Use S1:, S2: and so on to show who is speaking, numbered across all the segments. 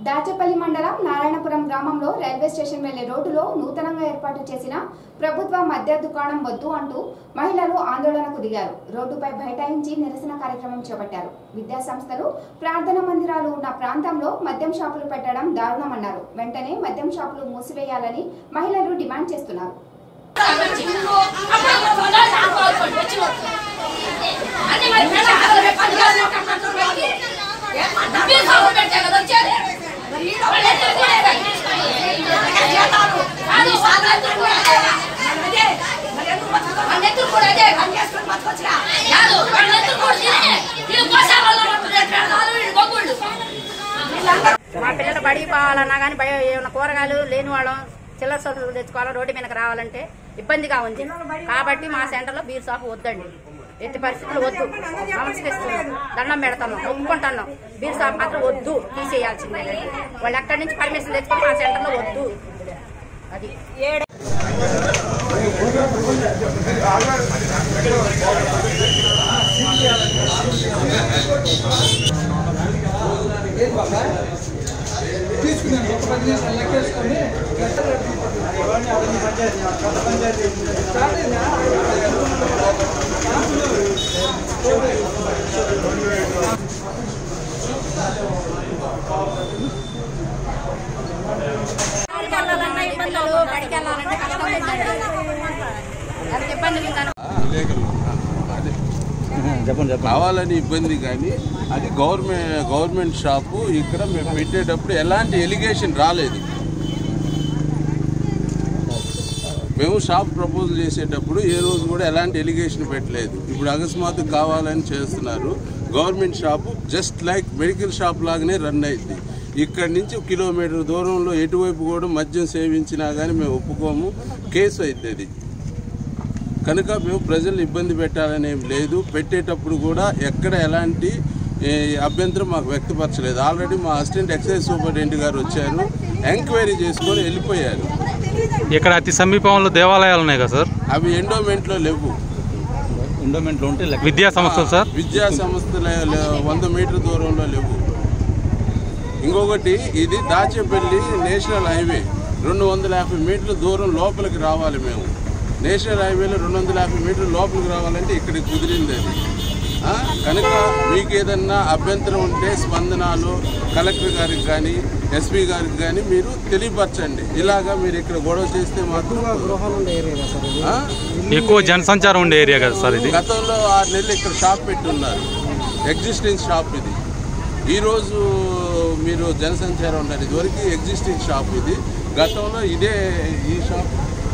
S1: దాచేపల్లి మండలం నారాయణపురం గ్రామంలో railway station వెళ్లే రోడ్డులో నూతనంగా ఏర్పాటు చేసిన ప్రభుత్వ మద్య దుకాణం వద్దు అంటూ మహిళలు ఆందోళనకు దిగారు రోడ్డుపై బైఠాయించి నిరసన కార్యక్రమం చేపట్టారు విద్యా సంస్థలు ప్రార్థన మందిరాలు ఉన్న ప్రాంతంలో మద్యం షాపులు పెట్టడం దారుణమన్నారు వెంటనే మద్యం షాపులు మూసివేయాలని మహిళలు డిమాండ్ చేస్తున్నారు
S2: మా పిల్లలు బడికి పోవాలన్నా కానీ భయ ఏమైనా కూరగాయలు లేని వాళ్ళం చిల్లర సరుకులు తెచ్చుకోవాలి రోడ్డు మీదకి రావాలంటే ఇబ్బందిగా ఉంది కాబట్టి మా సెంటర్లో బీర్ షాప్ వద్దండి ఎట్టి పరిస్థితులు వద్దు నమస్కరిస్తున్నాం దండం పెడతాను ఒప్పుకుంటున్నాం బీర్ షాప్ మాత్రం వద్దు తీసేయాల్సిందే వాళ్ళు ఎక్కడి నుంచి పర్మిషన్ తెచ్చుకొని మా సెంటర్లో వద్దు అది
S3: తీసుకున్నాను ఒక పది నిమిషాలు లెక్కేసుకొని
S2: బడికి వెళ్ళాలన్నా ఇబ్బందులు బడికి వెళ్ళాలంటే కష్టం ఉందండి ఎంత ఇబ్బంది ఉందని
S4: విలేకరులు. అదే
S5: చెప్పండి చెప్పండి
S4: కావాలని ఇబ్బంది కానీ అది గవర్నమెంట్ గవర్నమెంట్ షాపు ఇక్కడ మేము పెట్టేటప్పుడు ఎలాంటి ఎలిగేషన్ రాలేదు మేము షాప్ ప్రపోజ్ చేసేటప్పుడు ఏ రోజు కూడా ఎలాంటి ఎలిగేషన్ పెట్టలేదు ఇప్పుడు అకస్మాత్తు కావాలని చేస్తున్నారు government shop just like medical shop లాగానే రన్ అయింది ఇక్కడి నుంచి ఒక కిలోమీటర్ దూరంలో ఎటువైపు కూడా మద్యం సేవించినా కానీ మేము ఒప్పుకోము కేసు అవుతుంది కనుక మేము ప్రజల్ని ఇబ్బంది పెట్టాలని ఏం లేదు పెట్టేటప్పుడు కూడా ఎక్కడ ఎలాంటి ఏ, అభ్యంతరం మాకు వ్యక్తపరచలేదు ఆల్రెడీ మా అసిస్టెంట్ ఎక్సైజ్ సూపరింటెండెంట్ గారు వచ్చారు ఎంక్వైరీ చేసుకొని వెళ్ళిపోయారు
S6: ఇక్కడ అతి సమీపంలో దేవాలయాలు ఉన్నాయి కదా సార్
S4: అవి ఎండోమెంట్లో లేవు
S5: ఎండోమెంట్లో ఉంటే లెక్క
S6: విద్యా సంస్థలు సార్
S4: విద్యా సంస్థల లే- వంద మీటర్ దూరంలో లేవు ఇంకొకటి ఇది దాచేపల్లి నేషనల్ హైవే రెండు వందల యాభై మీటర్ల దూరం లోపలికి రావాలి మేము నేషనల్ హైవేలో రెండు వందల యాభై మీటర్ల లోపలికి రావాలంటే ఇక్కడికి కుదిరింది అది ఆ, కనుక మీకు ఏదన్నా అభ్యంతరం ఉంటే స్పందనాలు కలెక్టర్ గారికి కానీ ఎస్పీ గారికి కానీ మీరు తెలియపరచండి ఇలాగా మీరు ఇక్కడ గొడవ చేస్తే మాత్రం ఆ?
S6: ఎక్కువ జనసంచారం ఉండే ఏరియా కదా సార్ ఇది
S4: గతంలో ఆరు నెలలు ఇక్కడ షాప్ పెట్టి ఉన్నారు ఎగ్జిస్టింగ్ షాప్ ఇది ఈరోజు మీరు జనసంచారం ఉన్నారు ఇదివరకు ఎగ్జిస్టింగ్ షాప్ ఇది గతంలో ఇదే ఈ షాప్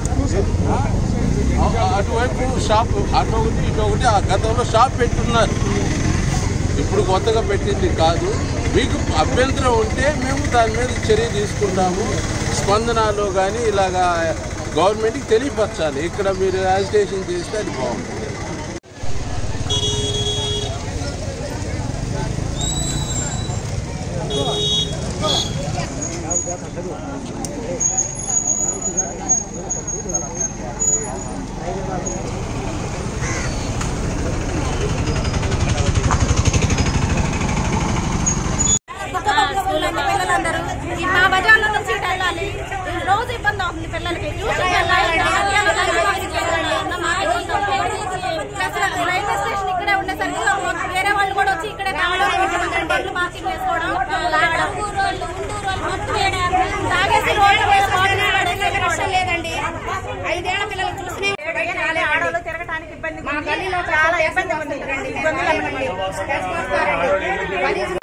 S4: అ- అటువైపు షాప్ అటు ఒకటి ఇటు ఒకటి ఆ గతంలో షాప్ పెట్టున్నారు ఇప్పుడు కొత్తగా పెట్టింది కాదు మీకు అభ్యంతరం ఉంటే మేము దాని మీద చర్య తీసుకుంటాము స్పందనలో కానీ ఇలాగా గవర్నమెంట్కి తెలియపరచాలి ఇక్కడ మీరు యాజిటేషన్ చేస్తే అది బాగుంటుంది
S7: స్కూల్ అంటే పిల్లలందరూ ఈ మా బజార్లో నుంచి ఇటు వెళ్ళాలి ఈ రోజు ఇబ్బంది అవుతుంది పిల్లలకి ట్యూషన్ వెళ్ళాలి మధ్యాహ్నం లంచ్ వెళ్ళాలి. మాకు ఇబ్బంది అవుతుంది. ప్లస్ రైల్వే స్టేషన్ ఇక్కడే ఉండేసరికి వేరే వాళ్ళు కూడా వచ్చి ఇక్కడే తాగడం బండ్లు పార్కింగ్ చేసుకోవడం తాగడం తాగేసి రోడ్డు మీద బాటిల్ పడేసి వెళ్ళిపోవడం.
S2: లేదండి ఐదేళ్ల పిల్లలు చూసినే
S7: ఆడవాళ్ళు తిరగటానికి ఇబ్బంది
S2: మా గల్లీలో చాలా ఇబ్బంది ఉంది ఇబ్బందులు